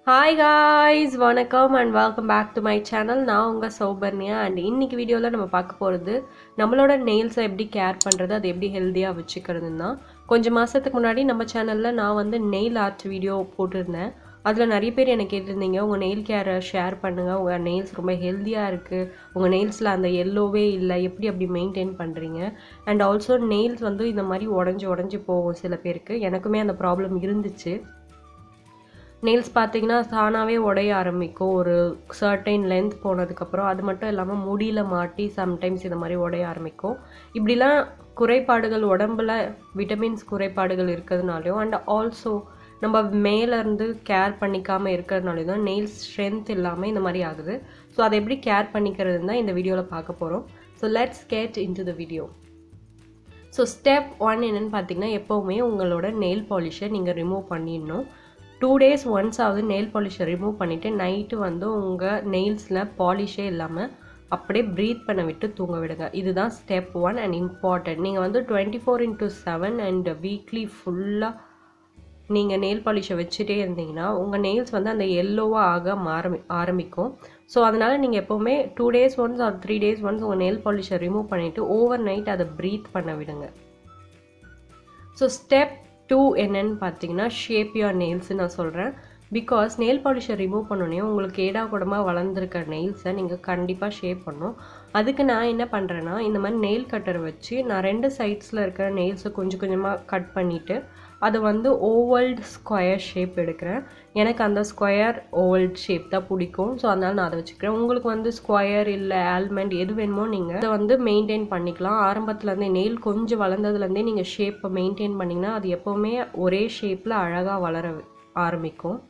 hi guys வணக்கம் and welcome back to my channel நான் உங்கள் சௌபர்ணியா அண்ட் இன்னைக்கு வீடியோவில் நம்ம பார்க்க போகிறது நம்மளோட நெயில்ஸை எப்படி கேர் பண்ணுறது அது எப்படி ஹெல்த்தியாக வச்சுக்கிறதுன்னு தான் கொஞ்சம் மாதத்துக்கு முன்னாடி நம்ம சேனலில் நான் வந்து நெயில் ஆர்ட் வீடியோ போட்டிருந்தேன் அதில் நிறைய பேர் எனக்கு கேட்டிருந்தீங்க உங்கள் நெயில் கேரை ஷேர் பண்ணுங்கள் உங்கள் நெயில்ஸ் ரொம்ப ஹெல்த்தியாக இருக்குது உங்கள் நெயில்ஸில் அந்த எல்லோவே இல்லை எப்படி அப்படி மெயின்டைன் பண்ணுறீங்க அண்ட் ஆல்சோ நெயில்ஸ் வந்து இந்த மாதிரி உடஞ்சி உடஞ்சி போகும் சில பேருக்கு எனக்குமே அந்த ப்ராப்ளம் இருந்துச்சு நெயில்ஸ் பார்த்தீங்கன்னா தானாகவே உடைய ஆரம்பிக்கும் ஒரு சர்டைன் லென்த் போனதுக்கப்புறம் அது மட்டும் இல்லாமல் முடியில் மாட்டி சம்டைம்ஸ் இந்த மாதிரி உடைய ஆரம்பிக்கும் இப்படிலாம் குறைபாடுகள் உடம்புல விட்டமின்ஸ் குறைபாடுகள் இருக்கிறதுனாலையும் அண்ட் ஆல்சோ நம்ம மேலேருந்து கேர் பண்ணிக்காமல் இருக்கிறதுனாலையும் தான் நெயில்ஸ் ஸ்ட்ரென்த் இல்லாமல் இந்த மாதிரி ஆகுது ஸோ அதை எப்படி கேர் பண்ணிக்கிறதுன்னு தான் இந்த வீடியோவில் பார்க்க போகிறோம் so let's get into the video so step one என்னென்னு பார்த்தீங்கன்னா எப்போவுமே உங்களோட நெயில் பாலிஷை நீங்கள் ரிமூவ் பண்ணிடணும் டூ டேஸ் ஒன்ஸ் ஆகுது நெயில் பாலிஷை ரிமூவ் பண்ணிவிட்டு நைட்டு வந்து உங்கள் நெயில்ஸில் பாலிஷே இல்லாமல் அப்படியே ப்ரீத் பண்ண விட்டு தூங்க விடுங்க இதுதான் ஸ்டெப் ஒன் அண்ட் இம்பார்ட்டன்ட் நீங்கள் வந்து twenty four into seven and weekly ஃபுல்லாக நீங்கள் நெயில் பாலிஷை வச்சுட்டே இருந்தீங்கன்னா உங்கள் நெயில்ஸ் வந்து அந்த எல்லோவாக ஆக ஆரம்பி ஆரம்பிக்கும் ஸோ அதனால் நீங்கள் எப்போவுமே two days once or three days once உங்கள் நெயில் பாலிஷை ரிமூவ் பண்ணிவிட்டு ஓவர் நைட் அதை ப்ரீத் பண்ண விடுங்க ஸோ ஸ்டெப் டூ என்னன்னு பார்த்தீங்கன்னா ஷேப் யுவர் நெயில்ஸ் நான் சொல்கிறேன் பிகாஸ் நெயில் பாலிஷை ரிமூவ் பண்ணோன்னே உங்களுக்கு ஏடா கூடமாக வளர்ந்துருக்க நெயில்ஸை நீங்கள் கண்டிப்பாக ஷேப் பண்ணும் அதுக்கு நான் என்ன பண்ணுறேன்னா இந்த மாதிரி நெயில் கட்டர் வச்சு நான் ரெண்டு சைட்ஸில் இருக்கிற நெயில்ஸை கொஞ்சம் கொஞ்சமாக கட் பண்ணிவிட்டு அதை வந்து ஓவல்டு ஸ்கொயர் ஷேப் எடுக்கிறேன் எனக்கு அந்த ஸ்கொயர் ஓவல்ட் ஷேப் தான் பிடிக்கும் ஸோ அதனால் நான் அதை வச்சுக்கிறேன் உங்களுக்கு வந்து ஸ்கொயர் இல்லை ஆல்மண்ட் எது வேணுமோ நீங்கள் அதை வந்து மெயின்டைன் பண்ணிக்கலாம் ஆரம்பத்துலேருந்தே நெயில் கொஞ்சம் வளர்ந்ததுலேருந்தே நீங்கள் ஷேப்பை மெயின்டைன் பண்ணிங்கன்னா அது எப்போவுமே ஒரே ஷேப்பில் அழகாக வளர ஆரம்பிக்கும்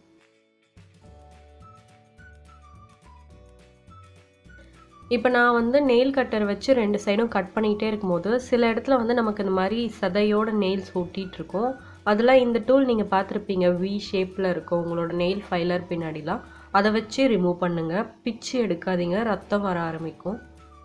இப்போ நான் வந்து நெயில் கட்டர் வச்சு ரெண்டு சைடும் கட் பண்ணிகிட்டே இருக்கும்போது சில இடத்துல வந்து நமக்கு இந்த மாதிரி சதையோட நெயில்ஸ் ஒட்டிகிட்டு இருக்கும் அதெல்லாம் இந்த டூல் நீங்கள் பார்த்துருப்பீங்க வி ஷேப்பில் இருக்கும் உங்களோட நெயில் ஃபைலர் பின்னாடிலாம் அதை வச்சு ரிமூவ் பண்ணுங்கள் பிச்சு எடுக்காதீங்க ரத்தம் வர ஆரம்பிக்கும்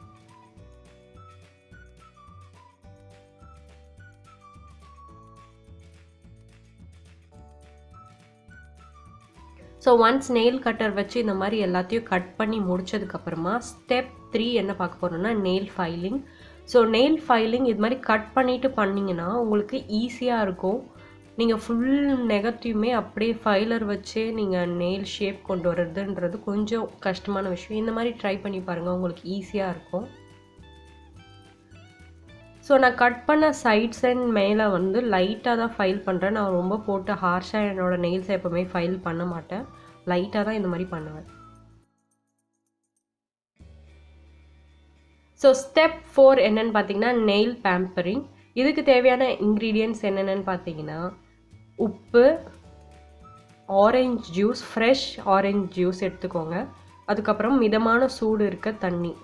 ஸோ ஒன்ஸ் நெயில் கட்டர் வச்சு இந்த மாதிரி எல்லாத்தையும் கட் பண்ணி முடிச்சதுக்கப்புறமா ஸ்டெப் த்ரீ என்ன பார்க்க போகிறோம்னா nail filing so nail filing இது மாதிரி கட் பண்ணிவிட்டு பண்ணிங்கன்னா உங்களுக்கு ஈஸியாக இருக்கும் நீங்கள் ஃபுல் நெகத்தையுமே அப்படியே ஃபைலர் வச்சே நீங்கள் நெயில் ஷேப் கொண்டு வர்றதுன்றது கொஞ்சம் கஷ்டமான விஷயம் இந்த மாதிரி ட்ரை பண்ணி பாருங்கள் உங்களுக்கு ஈஸியாக இருக்கும் ஸோ நான் கட் பண்ண சைட்ஸ் அண்ட் மேலே வந்து லைட்டாக தான் ஃபைல் பண்ணுறேன் நான் ரொம்ப போட்டு ஹார்ஷாக என்னோடய நெயில்ஸை எப்போவுமே ஃபைல் பண்ண மாட்டேன் லைட்டாக தான் இந்த மாதிரி பண்ணுவேன் ஸோ ஸ்டெப் ஃபோர் என்னென்னு பார்த்தீங்கன்னா நெயில் பேம்பரிங் இதுக்கு தேவையான இன்க்ரீடியன்ட்ஸ் என்னென்னு பார்த்தீங்கன்னா உப்பு orange juice fresh orange juice எடுத்துக்கோங்க அதுக்கப்புறம் மிதமான சூடு இருக்க தண்ணி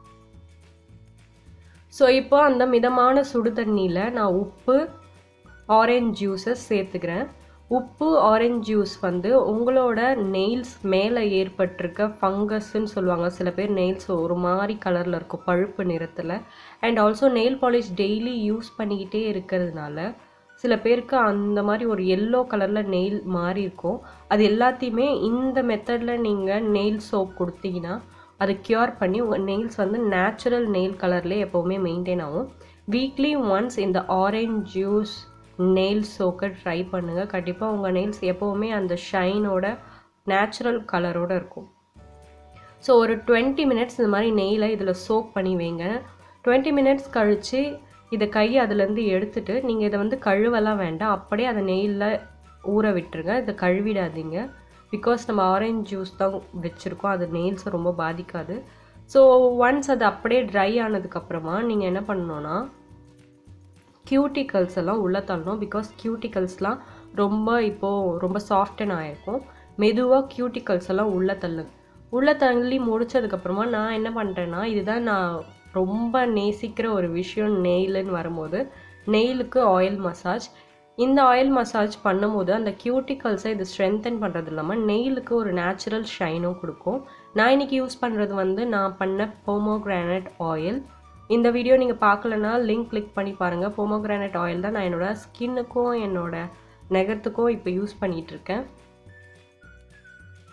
ஸோ இப்போ அந்த மிதமான சுடு தண்ணியில் நான் உப்பு ஆரஞ்ச் ஜூஸஸ் சேர்த்துக்கிறேன் உப்பு ஆரஞ்ச் ஜூஸ் வந்து உங்களோட நெயில்ஸ் மேலே ஏற்பட்டிருக்க ஃபங்கஸ்ன்னு சொல்லுவாங்க சில பேர் நெயில்ஸ் ஒரு மாதிரி கலரில் இருக்கும் பழுப்பு நிறத்தில் and also nail polish daily use பண்ணிக்கிட்டே இருக்கிறதுனால சில பேருக்கு அந்த மாதிரி ஒரு எல்லோ கலரில் நெயில் மாறி இருக்கும் அது எல்லாத்தையுமே இந்த மெத்தடில் நீங்கள் நெயில் சோப் கொடுத்தீங்கன்னா அதை க்யூர் பண்ணி உங்கள் நெயில்ஸ் வந்து நேச்சுரல் நெயில் கலர்லேயே எப்போவுமே மெயின்டைன் ஆகும் வீக்லி ஒன்ஸ் இந்த ஆரஞ்ச் ஜூஸ் நெயில் சோக்கை ட்ரை பண்ணுங்கள் கண்டிப்பாக உங்கள் நெயில்ஸ் எப்போவுமே அந்த ஷைனோட நேச்சுரல் கலரோடு இருக்கும் ஸோ ஒரு டுவெண்ட்டி மினிட்ஸ் இந்த மாதிரி நெயிலை இதில் சோக் பண்ணி வைங்க டுவெண்ட்டி மினிட்ஸ் கழித்து இதை கையை அதுலேருந்து எடுத்துட்டு நீங்கள் இதை வந்து கழுவலாம் வேண்டாம் அப்படியே அதை நெயிலில் ஊற விட்டுருங்க இதை கழுவிடாதீங்க பிகாஸ் நம்ம ஆரஞ்ச் ஜூஸ் தான் வச்சுருக்கோம் அது நெயில்ஸை ரொம்ப பாதிக்காது ஸோ ஒன்ஸ் அது அப்படியே ட்ரை ஆனதுக்கப்புறமா நீங்கள் என்ன பண்ணணுன்னா கியூட்டிகல்ஸ் எல்லாம் உள்ளே தள்ளணும் பிகாஸ் கியூட்டிகல்ஸ்லாம் ரொம்ப இப்போது ரொம்ப சாஃப்டன் ஆகிருக்கும் மெதுவாக கியூட்டிகல்ஸ் எல்லாம் உள்ளே தள்ளு உள்ளே தள்ளி முடிச்சதுக்கப்புறமா நான் என்ன பண்ணுறேன்னா இதுதான் நான் ரொம்ப நேசிக்கிற ஒரு விஷயம் நெயிலுன்னு வரும்போது நெயிலுக்கு ஆயில் மசாஜ் இந்த ஆயில் மசாஜ் பண்ணும்போது அந்த கியூட்டிகல்ஸை இது ஸ்ட்ரென்தன் பண்ணுறது இல்லாமல் நெயிலுக்கு ஒரு நேச்சுரல் ஷைனும் கொடுக்கும் நான் இன்றைக்கி யூஸ் பண்ணுறது வந்து நான் பண்ண போமோகிரானட் ஆயில் இந்த வீடியோ நீங்கள் பார்க்கலனா லிங்க் கிளிக் பண்ணி பாருங்கள் போமோகிரானட் ஆயில் தான் நான் என்னோடய ஸ்கின்னுக்கும் என்னோடய நெகத்துக்கும் இப்போ யூஸ் பண்ணிகிட்ருக்கேன்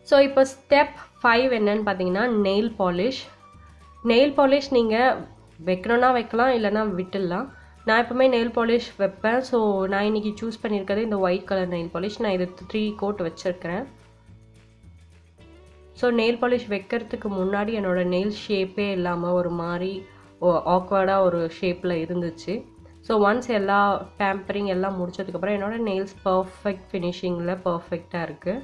ஸோ இப்போ ஸ்டெப் ஃபைவ் என்னன்னு பார்த்தீங்கன்னா நெயில் பாலிஷ் நெயில் பாலிஷ் நீங்கள் வைக்கணும்னா வைக்கலாம் இல்லைன்னா விட்டுடலாம் நான் எப்போவுமே நெயில் பாலிஷ் வைப்பேன் ஸோ நான் இன்றைக்கி சூஸ் பண்ணியிருக்கிறது இந்த ஒயிட் கலர் நெயில் பாலிஷ் நான் இது த்ரீ கோட் வச்சுருக்கிறேன் ஸோ நெயில் பாலிஷ் வைக்கிறதுக்கு முன்னாடி என்னோடய நெயில் ஷேப்பே இல்லாமல் ஒரு மாதிரி ஆக்வர்டாக ஒரு ஷேப்பில் இருந்துச்சு ஸோ ஒன்ஸ் எல்லா பேம்பரிங் எல்லாம் முடிச்சதுக்கப்புறம் என்னோடய நெயில்ஸ் பர்ஃபெக்ட் ஃபினிஷிங்கில் பர்ஃபெக்டாக இருக்குது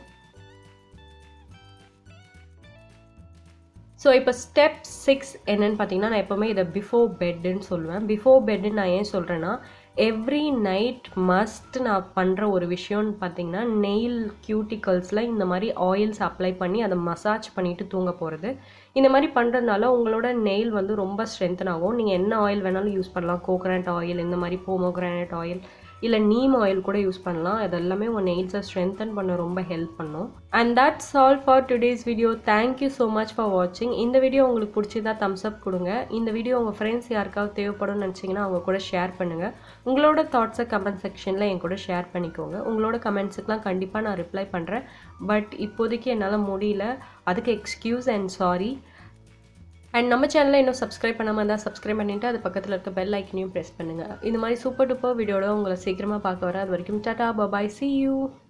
ஸோ இப்போ ஸ்டெப் சிக்ஸ் என்னன்னு பார்த்தீங்கன்னா நான் எப்போவுமே இதை பிஃபோர் பெட்டுன்னு சொல்லுவேன் பிஃபோர் பெட்டுன்னு நான் ஏன் சொல்கிறேன்னா எவ்ரி நைட் மஸ்ட் நான் பண்ணுற ஒரு விஷயம்னு பார்த்தீங்கன்னா நெயில் கியூட்டிகல்ஸில் இந்த மாதிரி ஆயில்ஸ் அப்ளை பண்ணி அதை மசாஜ் பண்ணிவிட்டு தூங்க போகிறது இந்த மாதிரி பண்ணுறதுனால உங்களோட நெயில் வந்து ரொம்ப ஸ்ட்ரென்தன் ஆகும் நீங்கள் என்ன ஆயில் வேணாலும் யூஸ் பண்ணலாம் கோகனட் ஆயில் இந்த மாதிரி போமோகிரானட் ஆயில் இல்லை நீம் ஆயில் கூட யூஸ் பண்ணலாம் இது எல்லாமே உங்கள் நெயில்ஸை ஸ்ட்ரென்தன் பண்ண ரொம்ப ஹெல்ப் பண்ணும் and that's all for today's video thank you so much for வாட்சிங் இந்த வீடியோ உங்களுக்கு பிடிச்சிருந்தா தம்ஸ் அப் கொடுங்க இந்த வீடியோ உங்கள் ஃப்ரெண்ட்ஸ் யாருக்காவது தேவைப்படும்னு நினச்சிங்கன்னா அவங்க கூட ஷேர் பண்ணுங்கள் உங்களோட தாட்ஸை கமெண்ட் செக்ஷனில் என் கூட ஷேர் பண்ணிக்கோங்க உங்களோட கமெண்ட்ஸுக்கெலாம் கண்டிப்பாக நான் ரிப்ளை பண்ணுறேன் பட் இப்போதைக்கு என்னால் முடியல அதுக்கு எக்ஸ்கியூஸ் அண்ட் சாரி அண்ட் நம்ம சேனலை இன்னும் சப்ஸ்கிரைப் பண்ணாமல் இருந்தால் சப்ஸ்கிரைப் பண்ணிவிட்டு அது பக்கத்தில் இருக்க பெல் ஐக்கனையும் ப்ரெஸ் பண்ணுங்கள் இந்த மாதிரி சூப்பர் டூப்பர் வீடியோட உங்களை சீக்கிரமாக பார்க்க வர அது வரைக்கும் டாட்டா பபாய் சி யூ